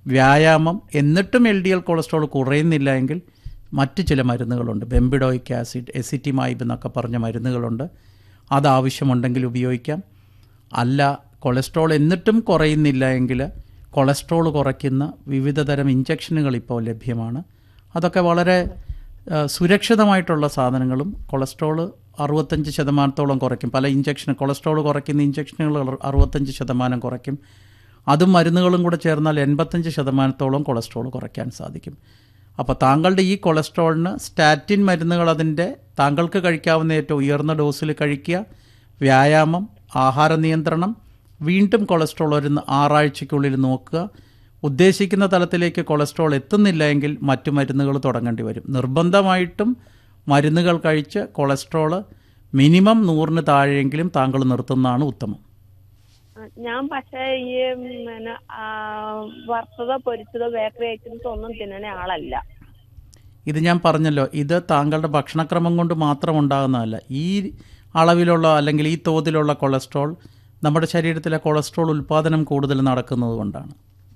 വ്യായാമം എന്നിട്ടും L D L cholesterol കുറയുന്നില്ല എങ്കിൽ മറ്റ് ചില മരുന്നുകളുണ്ട് ബെംബിഡോയിക് ആസിഡ് എസിറ്റിമൈബ് എന്നൊക്കെ പറഞ്ഞ മരുന്നുകളുണ്ട് അത് ആവശ്യമുണ്ടെങ്കിൽ ഉപയോഗിക്കാം അല്ല കൊളസ്ട്രോൾ എന്നിട്ടും കുറയുന്നില്ല എങ്കിൽ കൊളസ്ട്രോൾ കുറയ്ക്കുന്ന വിവിധ തരം ഇഞ്ചക്ഷനുകൾ ഇപ്പോൾ ലഭ്യമാണ് അതൊക്കെ വളരെ ആ, സുരക്ഷിതമായിട്ടുള്ള സാധനങ്ങളും കൊളസ്ട്രോൾ അറുപത്തഞ്ച് ശതമാനത്തോളം കുറയ്ക്കും പല ഇഞ്ചക്ഷൻ കൊളസ്ട്രോൾ കുറയ്ക്കുന്ന ഇഞ്ചക്ഷനുകൾ അറു- അറുപത്തഞ്ച് ശതമാനം കുറയ്ക്കും അതും മരുന്നുകളും കൂടെ ചേർന്നാൽ എൺപത്തഞ്ച് ശതമാനത്തോളം കൊളസ്ട്രോൾ കുറയ്ക്കാൻ സാധിക്കും അപ്പോൾ താങ്കളുടെ ഈ കൊളസ്ട്രോളിന് സ്റ്റാറ്റിൻ മരുന്നുകൾ അതിൻ്റെ താങ്കൾക്ക് കഴിക്കാവുന്ന ഏറ്റവും ഉയർന്ന ഡോസിൽ കഴിക്കുക വ്യായാമം ആഹാര നിയന്ത്രണം വീണ്ടും കൊളസ്ട്രോൾ ഒരു ആറാഴ്ചയ്ക്കുള്ളിൽ നോക്കുക ഉദ്ദേശിക്കുന്ന തലത്തിലേക്ക് കൊളസ്ട്രോൾ എത്തുന്നില്ല എങ്കിൽ മറ്റു മരുന്നുകൾ തുടങ്ങേണ്ടി വരും നിർബന്ധമായിട്ടും മരുന്നുകൾ കഴിച്ച് കൊളസ്ട്രോൾ മിനിമം നൂറിന് താഴെയെങ്കിലും താങ്കൾ നിർത്തുന്നതാണ് ഉത്തമം ആ, ഞാൻ പക്ഷേ ഈ ഉം, പിന്നെ ആ, വറുത്തതോ പൊരിച്ചതോ ബേക്കറി ഐറ്റംസ് ഒന്നും തിന്നണ ആളല്ല ഇത് ഞാൻ പറഞ്ഞല്ലോ ഇത് താങ്കളുടെ ഭക്ഷണക്രമം കൊണ്ട് മാത്രം ഉണ്ടാകുന്നതല്ല ഈ അളവിലുള്ള അല്ലെങ്കിൽ ഈ തോതിലുള്ള കൊളസ്ട്രോൾ നമ്മുടെ ശരീരത്തിലെ കൊളസ്ട്രോൾ ഉൽപ്പാദനം കൂടുതൽ നടക്കുന്നത് കൊണ്ടാണ്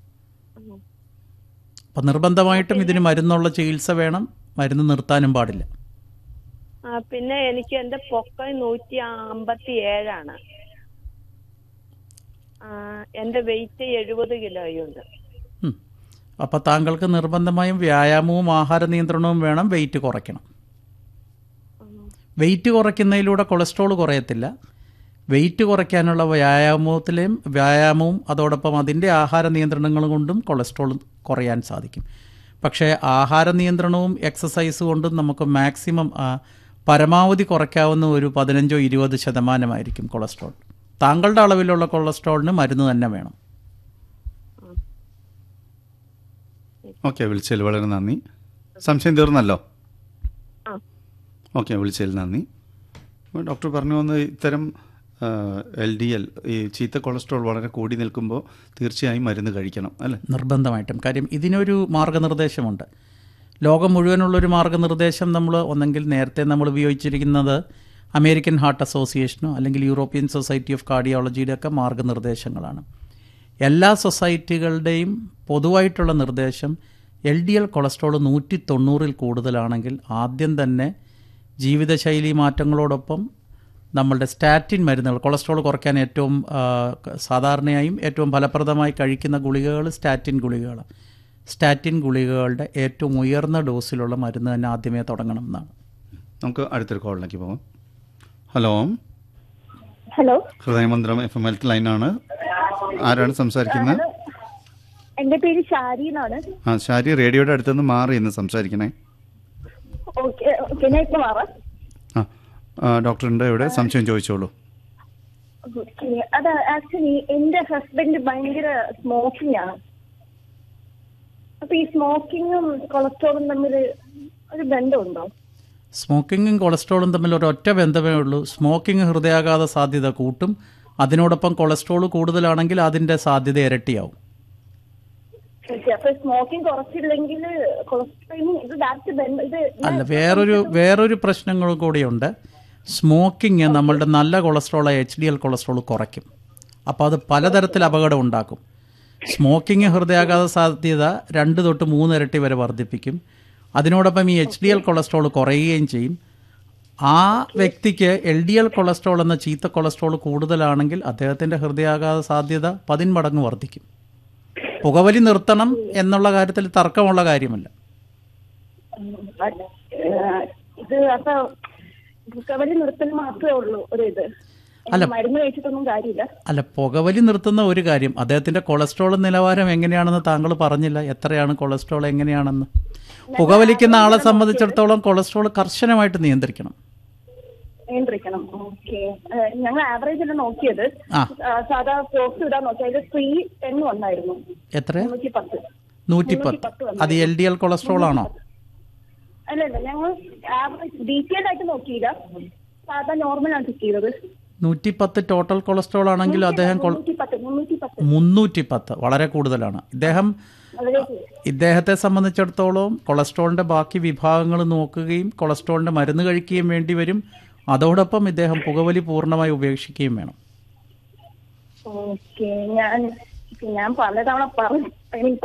അപ്പം നിർബന്ധമായിട്ടും ഇതിന് മരുന്നുള്ള ചികിത്സ വേണം മരുന്ന് നിർത്താനും പാടില്ല ആ, പിന്നെ എനിക്ക് എന്റെ പൊക്കം നൂറ്റി അമ്പത്തി ഏഴാണ് ആ, എന്റെ വെയിറ്റ് എഴുപത് കിലോയുണ്ട് ഉം. അപ്പോൾ താങ്കൾക്ക് നിർബന്ധമായും വ്യായാമവും ആഹാര നിയന്ത്രണവും വേണം വെയിറ്റ് കുറയ്ക്കണം വെയിറ്റ് കുറയ്ക്കുന്നതിലൂടെ കൊളസ്ട്രോൾ കുറയത്തില്ല വെയിറ്റ് കുറയ്ക്കാനുള്ള വ്യായാമത്തിലെയും വ്യായാമവും അതോടൊപ്പം അതിൻ്റെ ആഹാര നിയന്ത്രണങ്ങൾ കൊണ്ടും കൊളസ്ട്രോൾ കുറയാൻ സാധിക്കും പക്ഷേ ആഹാര നിയന്ത്രണവും എക്സസൈസ് കൊണ്ടും നമുക്ക് മാക്സിമം ആ, പരമാവധി കുറയ്ക്കാവുന്ന ഒരു പതിനഞ്ചോ ഇരുപത് ശതമാനമായിരിക്കും കൊളസ്ട്രോൾ താങ്കളുടെ അളവിലുള്ള കൊളസ്ട്രോളിന് മരുന്ന് തന്നെ വേണം ഓക്കെ വിളിച്ചതിൽ വളരെ നന്ദി സംശയം തീർന്നല്ലോ ആ. ഓക്കെ വിളിച്ചതിൽ നന്ദി അപ്പോൾ ഡോക്ടർ പറഞ്ഞു വന്ന് ഇത്തരം എൽ ഡി എൽ ഈ ചീത്ത കൊളസ്ട്രോൾ വളരെ കൂടി നിൽക്കുമ്പോൾ തീർച്ചയായും മരുന്ന് കഴിക്കണം അല്ലേ നിർബന്ധമായിട്ടും കാര്യം ഇതിനൊരു മാർഗനിർദ്ദേശമുണ്ട് ലോകം മുഴുവനുള്ളൊരു മാർഗനിർദ്ദേശം നമ്മൾ ഒന്നെങ്കിൽ നേരത്തെ നമ്മൾ ഉപയോഗിച്ചിരിക്കുന്നത് അമേരിക്കൻ ഹാർട്ട് അസോസിയേഷനോ അല്ലെങ്കിൽ യൂറോപ്യൻ സൊസൈറ്റി ഓഫ് കാർഡിയോളജിയുടെ ഒക്കെ മാർഗനിർദ്ദേശങ്ങളാണ് എല്ലാ സൊസൈറ്റികളുടെയും പൊതുവായിട്ടുള്ള നിർദ്ദേശം എൽ ഡി എൽ കൊളസ്ട്രോൾ നൂറ്റി തൊണ്ണൂറിൽ കൂടുതലാണെങ്കിൽ ആദ്യം തന്നെ ജീവിതശൈലി മാറ്റങ്ങളോടൊപ്പം നമ്മളുടെ സ്റ്റാറ്റിൻ മരുന്നുകൾ കൊളസ്ട്രോൾ കുറയ്ക്കാൻ ഏറ്റവും ആ, സാധാരണയായും ഏറ്റവും ഫലപ്രദമായി കഴിക്കുന്ന ഗുളികകൾ സ്റ്റാറ്റിൻ ഗുളികകളാണ് സ്റ്റാറ്റിൻ ഗുളികകളുടെ ഏറ്റവും ഉയർന്ന ഡോസിലുള്ള മരുന്ന് തന്നെ ആദ്യമേ തുടങ്ങണം എന്നാണ് നമുക്ക് അടുത്തൊരു കോളിലേക്ക് പോകാം ഹലോ ഹലോ ഹൃദയമന്ത്രം എഫ് എം ഹെൽത്ത് ലൈനാണ് ആരാണ് സംസാരിക്കുന്നത് എന്റെ പേര് ഷാരി എന്നാണ് ആ ശാരി റേഡിയോയുടെ അടുത്തുനിന്ന് മാറി ഇന്ന് സംസാരിക്കണേ ഓക്കെ ഓക്കെ ഞാൻ ഇപ്പൊ മാറാം ആ ആ, ഡോക്ടറിൻ്റെ ഇവിടെ സംശയം ചോദിച്ചോളൂ ഓക്കെ അത് ആക്ച്വലി എന്റെ ഹസ്ബൻഡ് ഭയങ്കര സ്മോക്കിംഗ് ആണ് അപ്പൊ ഈ സ്മോക്കിങ്ങും കൊളസ്ട്രോളും തമ്മിൽ ഒരു ബന്ധമുണ്ടോ സ്മോക്കിങ്ങും കൊളസ്ട്രോളും തമ്മിൽ ഒരൊറ്റ ബന്ധമേ ഉള്ളൂ സ്മോക്കിംഗ് ഹൃദയാഘാത സാധ്യത കൂട്ടും അതിനോടൊപ്പം കൊളസ്ട്രോൾ കൂടുതലാണെങ്കിൽ അതിൻ്റെ സാധ്യത ഇരട്ടിയാവും ഓക്കെ അപ്പൊ സ്മോക്കിംഗ് കുറച്ചില്ലെങ്കിൽ കൊളസ്ട്രോളും ഇത് ഡയറക്റ്റ് ബന്ധം ഇത് അല്ല വേറൊരു വേറൊരു പ്രശ്നങ്ങളും കൂടിയുണ്ട് സ്മോക്കിംഗ് നമ്മളുടെ നല്ല cholesterol H D L cholesterol കുറയ്ക്കും അപ്പോൾ അത് പലതരത്തിൽ അപകടം ഉണ്ടാക്കും സ്മോക്കിംഗ് ഹൃദയാഘാത സാധ്യത രണ്ട് തൊട്ട് മൂന്ന് ഇരട്ടി വരെ വർദ്ധിപ്പിക്കും അതിനോടൊപ്പം ഈ എച്ച് ഡി എൽ കൊളസ്ട്രോൾ കുറയുകയും ചെയ്യും ആ വ്യക്തിക്ക് എൽ ഡി എൽ കൊളസ്ട്രോൾ എന്ന ചീത്ത കൊളസ്ട്രോൾ കൂടുതലാണെങ്കിൽ അദ്ദേഹത്തിൻ്റെ ഹൃദയാഘാത സാധ്യത പതിന്മടങ്ങ് വർദ്ധിക്കും പുകവലി നിർത്തണം എന്നുള്ള കാര്യത്തിൽ തർക്കമുള്ള കാര്യമല്ല but, ഏഹ്, ഇത് അപ്പൊ റിക്കവറി നിർത്തൽ മാത്രമേ ഉള്ളൂ ഒരു ഇത് അല്ല. മരുന്ന് കഴിച്ചിട്ടൊന്നും കാര്യമില്ല അല്ല പുകവലി നിർത്തുന്ന ഒരു കാര്യം അദ്ദേഹത്തിന്റെ കൊളസ്ട്രോൾ നിലവാരം എങ്ങനെയാണെന്ന് താങ്കൾ പറഞ്ഞില്ല എത്രയാണ് കൊളസ്ട്രോൾ എങ്ങനെയാണെന്ന് പുകവലിക്കുന്ന ആളെ സംബന്ധിച്ചിടത്തോളം കൊളസ്ട്രോൾ കർശനമായിട്ട് നിയന്ത്രിക്കണം നിയന്ത്രിക്കണം ഓക്കെ ഞങ്ങൾ ആവറേജ് അല്ല നോക്കിയത് ആ. ആ, സാധാ പോസ്റ്റ് ഇടാൻ നോക്കി അതിൽ ത്രീ ടെൻ വന്നായിരുന്നു എത്ര മുന്നൂറ്റി പത്ത് നൂറ്റിപ്പത്ത് അത് എൽ ഡി എൽ കൊളസ്ട്രോൾ ആണോ അല്ല അല്ല ഞങ്ങൾ ആവറേജ് ഡീറ്റെയിൽഡ് ആയിട്ട് നോക്കിയില്ല സാധാ നോർമൽ ആണ് ചെക്ക് ചെയ്തത് നൂറ്റിപ്പത്ത് ടോട്ടൽ കൊളസ്ട്രോൾ ആണെങ്കിൽ അദ്ദേഹം കൊൾ- മുന്നൂറ്റി പത്ത് മുന്നൂറ്റി പത്ത് മുന്നൂറ്റി പത്ത് വളരെ കൂടുതലാണ് ഇദ്ദേഹം വളരെ ഇദ്ദേഹത്തെ സംബന്ധിച്ചിടത്തോളം കൊളസ്ട്രോളിന്റെ ബാക്കി വിഭാഗങ്ങൾ നോക്കുകയും കൊളസ്ട്രോളിന്റെ മരുന്ന് കഴിക്കുകയും വേണ്ടി വരും അതോടൊപ്പം ഇദ്ദേഹം പുകവലി പൂർണ്ണമായി ഉപേക്ഷിക്കുകയും വേണം ഓക്കെ ഞാൻ ഞാൻ പലതവണ പറഞ്ഞു എനിക്ക്